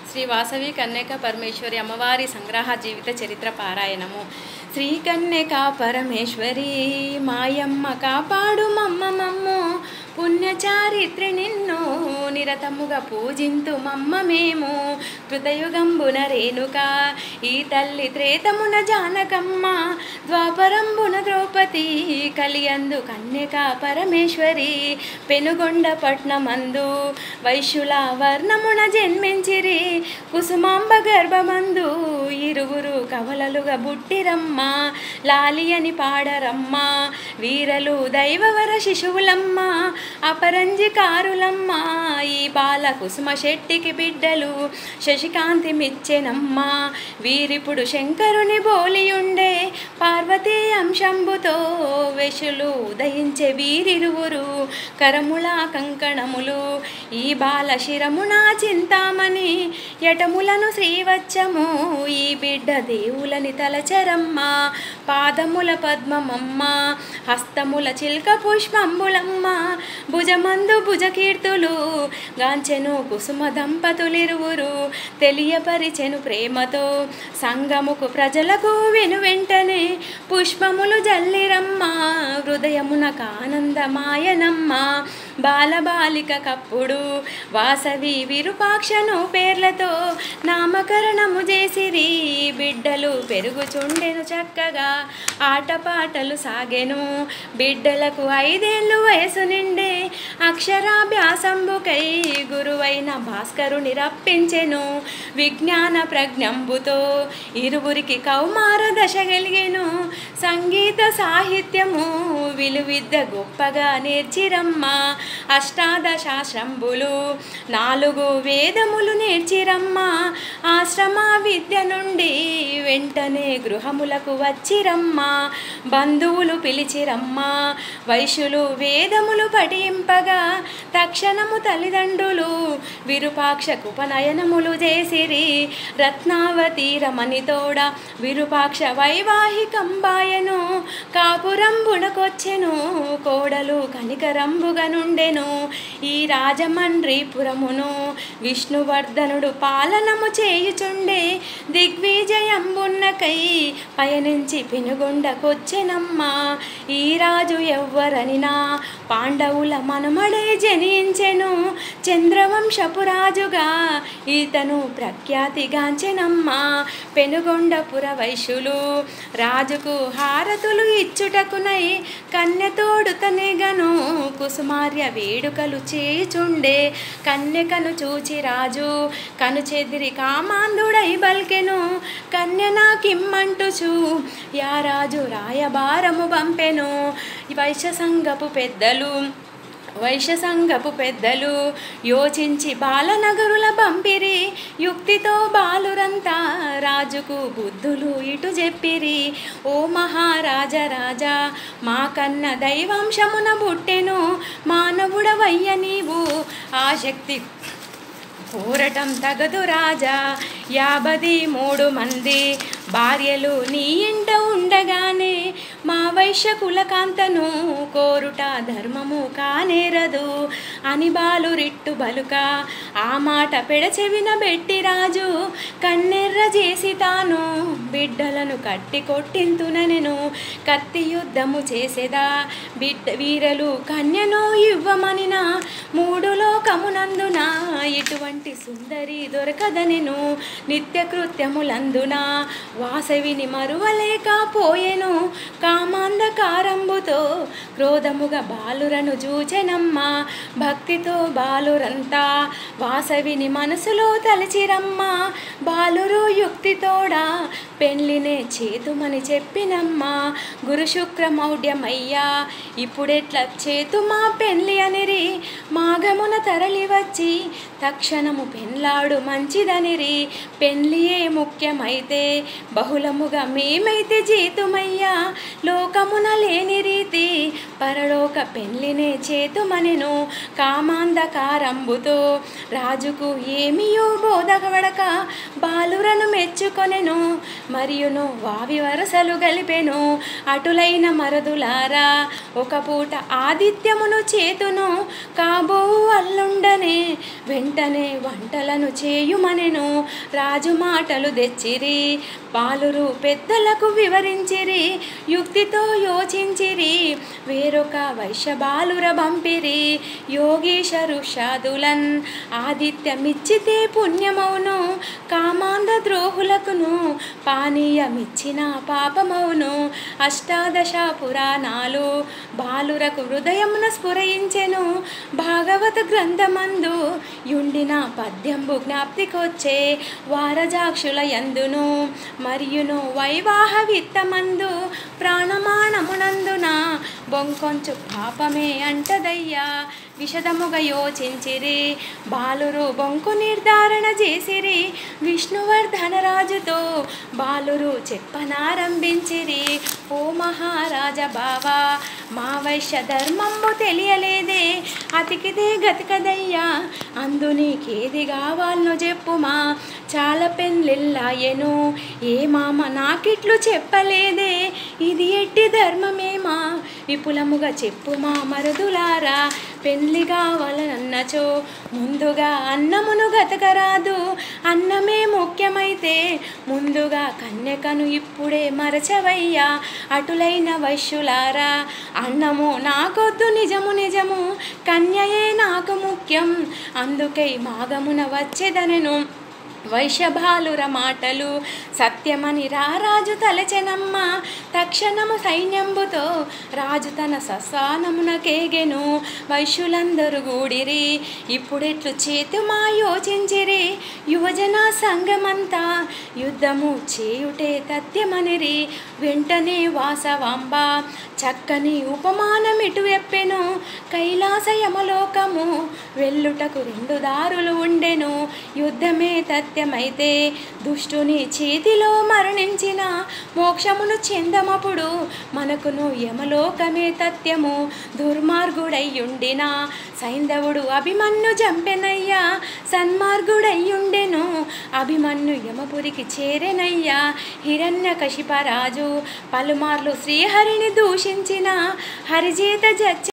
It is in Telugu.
శ్రీ వాసవి కన్యక పరమేశ్వరి అమ్మవారి సంగ్రహ జీవిత చరిత్ర పారాయణము శ్రీ కన్యక పరమేశ్వరి మాయమ్మ కాపాడు మమ్మ మమ్ము పుణ్యచారిత్రి నిన్ను నిరతముగా పూజింతు మమ్మ మేము కృతయుగంబున రేణుక ఈ తల్లి త్రేతమున జానకమ్మ ద్వాపరంబున ద్రౌపది కలియందు కన్యక పరమేశ్వరి పెనుగొండ పట్నమందు వైశ్యుల వర్ణమున జన్మించిరి కుసుమాంబ గర్భమందు ఇరువురు కవలలుగా బుట్టిరమ్మ లాలి అని పాడరమ్మ వీరలు దైవవర శిశువులమ్మ అపరంజి కారులమ్మ ఈ బాల కుసుమ శెట్టికి బిడ్డలు శశికాంతి మిచ్చెనమ్మ వీరిప్పుడు శంకరుని బోలియుండే పార్వతీ అంశంబుతో వెషులు ఉదయించే వీరిరువురు కరముల కంకణములు ఈ బాల శిరమున చింతామణి యటములను శ్రీవచ్చము ఈ బిడ్డ దేవులని తలచరమ్మ పాదముల పద్మమమ్మ హస్తముల చిల్క పుష్పంబులమ్మ భుజమందు భుజకీర్తులు గాంచెను కుసుమ దంపతులిరువురు తెలియపరిచెను ప్రేమతో సంగముకు ప్రజలకు విను వెంటనే పుష్పములు జల్లిరమ్మ హృదయమునకు ఆనందమాయనమ్మ బాలబాలిక కప్పుడు వాసవి విరూపాక్షను పేర్లతో నామకరణము చేసిరి బిడ్డలు పెరుగుచుండెను చక్కగా ఆటపాటలు సాగెను బిడ్డలకు ఐదేళ్ళు వయసు నిండే అక్షరాభ్యాసంబుకై గురువైన భాస్కరుని రప్పించెను విజ్ఞాన ప్రజ్ఞంబుతో ఇరువురికి కౌమార దశ కలిగెను సంగీత సాహిత్యము విలువిద్య గొప్పగా నేర్చిరమ్మ అష్టాదశాశ్రంబులు నాలుగు వేదములు నేర్చిరమ్మ ఆశ్రమ విద్య నుండి వెంటనే గృహములకు వచ్చిరమ్మ బంధువులు పిలిచిరమ్మ వైశ్యులు వేదములు పఠింపగా తక్షణము తల్లిదండ్రులు విరూపాక్షకు ఉపనయనములు చేసిరి రత్నావతి రమణితోడ విరూపాక్ష వైవాహికంబాయను కాపురంబునకొచ్చెను కోడలు కనికరంబుగా నుండెను ఈ రాజమండ్రిపురమును విష్ణువర్ధనుడు పాలనము చేయుచుండే దిగ్విజయంబున్నకై పయనించి పెనుగొండకొచ్చెనమ్మ ఈ రాజు ఎవ్వరనినా పాండవుల మనమడే జనించెను చంద్రవంశపు రాజుగా ఈతను ప్రఖ్యాతిగాంచెనమ్మ పెనుగొండపుర వైశ్యులు రాజుకు హారతులు ఇచ్చుటకునై కన్యతోడు తనెగను కుసుమార్య వేడుకలు చేయుచుండే కన్యకను చూచి రాజు కను చెదిరి కామాంధుడై బల్కెను కన్య నాకిమ్మంటుచు యా రాజు రాయబారము పంపెను వైశ్య సంఘపు పెద్దలు వైశ్య సంఘపు పెద్దలు యోచించి బాలనగరుల పంపిరి యుక్తితో బాలురంతా రాజుకు బుద్ధులు ఇటు చెప్పిరి ఓ మహారాజ రాజా మా కన్న దైవాంశమున పుట్టెను మానవుడవయ్య నీవు ఆసక్తి కోరటం తగదు రాజా యాభది మూడు మంది భార్యలు నీ ఇంట ఉండగానే మా వైశ్య కులకాంతను కోరుట ధర్మము కానేరదు అని బాలు రిట్టు బలుక ఆ మాట పెడచెవిన బెట్టి రాజు కన్నెర్ర చేసి తాను బిడ్డలను కట్టి కొట్టింతుననెను కత్తి యుద్ధము చేసేదా బిడ్డ వీరలు కన్యను ఇవ్వమనిన మూడు లోకమునందున ఇటువంటి సుందరి దొరకదనెను నిత్యకృత్యములందున వాసవిని మరువలేకపోయెను కామాంధకారంబుతో క్రోధముగా బాలురను జూచెనమ్మ భక్తితో బాలురంతా వాసవిని మనసులో తలచిరమ్మ బాలురు యుక్తితోడా పెళ్ళినే చేతుమని చెప్పినమ్మ గురు శుక్రమౌఢ్యమయ్యా ఇప్పుడెట్లా చేతుమా పెళ్ళి అనిరి మాఘమున తరలి వచ్చి తక్షణము పెళ్ళాడు మంచిదనిరి పెళ్ళియే ముఖ్యమైతే బహుళముగా మేమైతే జీతుమయ్యా లోకమున లేని రీతి పరలోక పెళ్లినే చేతుమనెను కామాంధకారంబుతో రాజుకు ఏమియో బోధకవడక బాలురను మెచ్చుకొనెను మరియును వావి వరసలు గలిపెను అటులైన మరదులారా ఒక పూట ఆదిత్యమును చేతును కాబో అల్లుండనే వెంటనే వంటలను చేయుమనెను రాజు మాటలు తెచ్చిరి బాలురు పెద్దలకు వివరించిరి యుక్తితో యోచించిరి వేరొక వైశ్య బాలుర పంపిరి యోగీశరు షాదులన్ ఆదిత్యమిచ్చితే పుణ్యమౌను కామాంధ ద్రోహులకును పానీయమిచ్చిన పాపమౌను అష్టాదశ పురాణాలు బాలురకు హృదయమున స్ఫురయించెను భాగవత గ్రంథమందు యుండిన పద్యంబు జ్ఞాప్తికొచ్చే వారజాక్షుల యందును మరియును వైవాహ విత్తమందు ప్రాణమానమునందున బొంకొంచు పాపమే అంటదయ్యా విషదముగా యోచించిరి బాలురు బొంకు నిర్ధారణ చేసిరి విష్ణువర్ధనరాజుతో బాలురు చెప్పనారంభించిరి ఓ మహారాజ బావా మా వైశ్య ధర్మము తెలియలేదే అతికిదే గతికదయ్యా అందు నీకేది కావాలనో చెప్పుమా చాలా పెళ్ళిళ్ళాయెను ఏ మామ నాకిట్లు చెప్పలేదే ఇది ఎట్టి ధర్మమేమా విపులముగా చెప్పుమా మరుదులారా పెళ్లి కావాలన్నచో ముందుగా అన్నమును గతకరాదు అన్నమే ముఖ్యమైతే ముందుగా కన్యకను ఇప్పుడే మరచవయ్యా అటులైన వైశ్యులారా అన్నము నాకొద్దు నిజము నిజము కన్యయే నాకు ముఖ్యం అందుకై మాగమున వచ్చేదనెను వైశ్యభాలుర మాటలు సత్యమని రారాజు తలచెనమ్మ తక్షణము సైన్యంబుతో రాజు తన సస్వానమునకేగెను వైశ్యులందరూ గూడిరి ఇప్పుడెట్లు చేతుమా యోచించిరి యువజన సంఘమంతా యుద్ధము చేయుటే తథ్యమనిరి వెంటనే వాసవాంబ చక్కని ఉపమానమిటు ఎప్పెను కైలాస యమలోకము వెళ్ళుటకు రెండు దారులు ఉండెను యుద్ధమే తథ్యమైతే దుష్టుని చేతిలో మరణించిన మోక్షమును చెందమప్పుడు మనకును యమలోకమే తథ్యము దుర్మార్గుడయ్యుండిన సైంధవుడు అభిమన్యు చంపెనయ్యా సన్మార్గుడయ్యుండెను అభిమన్యు యమపురికి చేరెనయ్యా హిరణ్య కశిపరాజు పలుమార్లు శ్రీహరిని దూషించిన హరిజేత జచ్చ